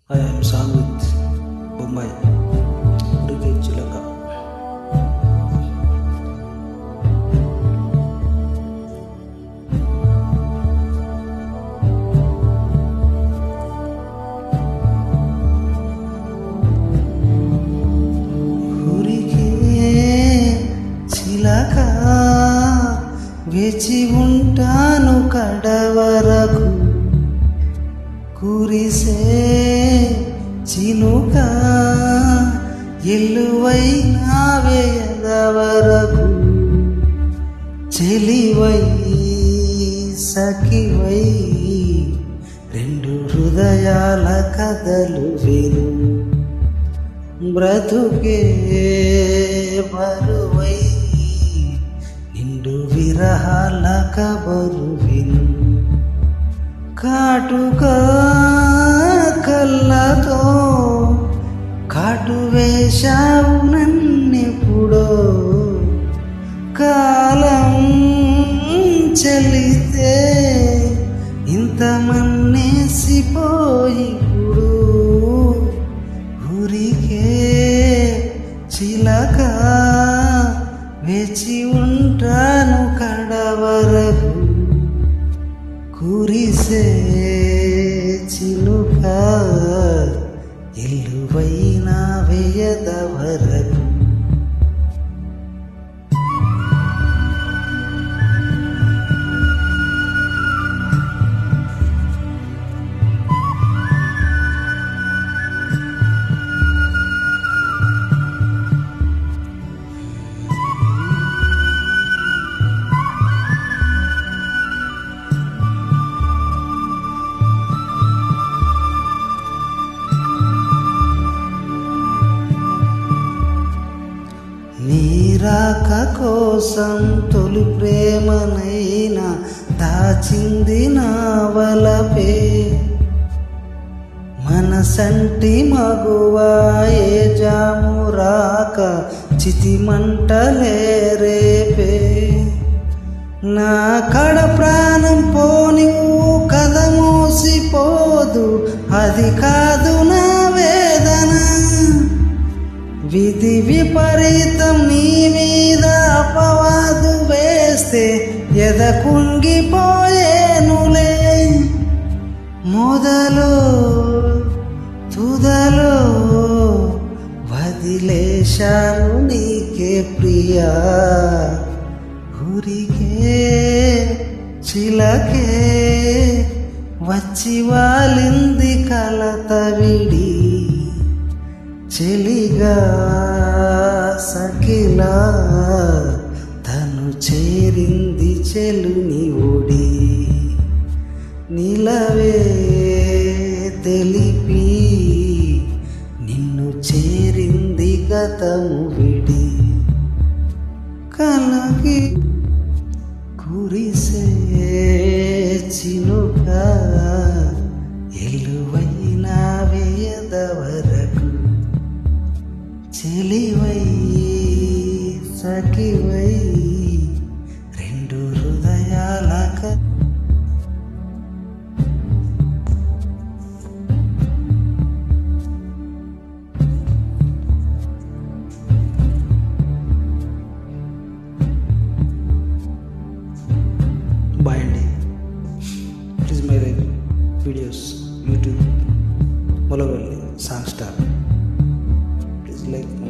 I am song with బొమ్మాయి ఉడికే చిలక ఊరికే చిలక వేచి ఉంటాను కడవరకు కురిసే చినుక ఎల్లువైనా వేయదవరకు చెలివై సఖివై రెండు హృదయాల కథలు విను బ్రతుకే బరువై నిండు విరహాల కబరు విను కాటుక కళ్ళతో కాటు వేశావు నన్నెప్పుడో కాలం చెల్లితే ఇంత మన్నేసిపోయిప్పుడు ఊరికే చిలక వేచి ఉంటాను కడవరకు కురిసే చిలుక ఎల్లువైన వేయదవరకు నీరాక కోసం తొలి ప్రేమనైనా దాచింది నా వలపే మనసంటి మగువాయే జాము రాక చితి మంటలే రేపే నా కడ ప్రాణం పోని కథ మూసిపోదు అది కాదు నా వేదన విధి విపరీతం నీ మీద అపవాదు వేస్తే ఎద కుంగిపోయేనులే మొదలు తుదలో వదిలేశాను నీకే ప్రియా ఊరికే చిలకే వచ్చి వాలింది కలత విడి చెలిగా సఖిలా తను చేరింది చెలుని ఒడి నిలవే తెలిపి నిన్ను చేరింది గతము విడి కలకి కురిసే చినుక ఎలువైన వేయదవరకు చెలివై సఖివై రెండు హృదయాల క- బాయ్ అండి please my like videos YouTube మొలవల్లి సాంగ్ స్టార్ ప్లీజ్ లైక్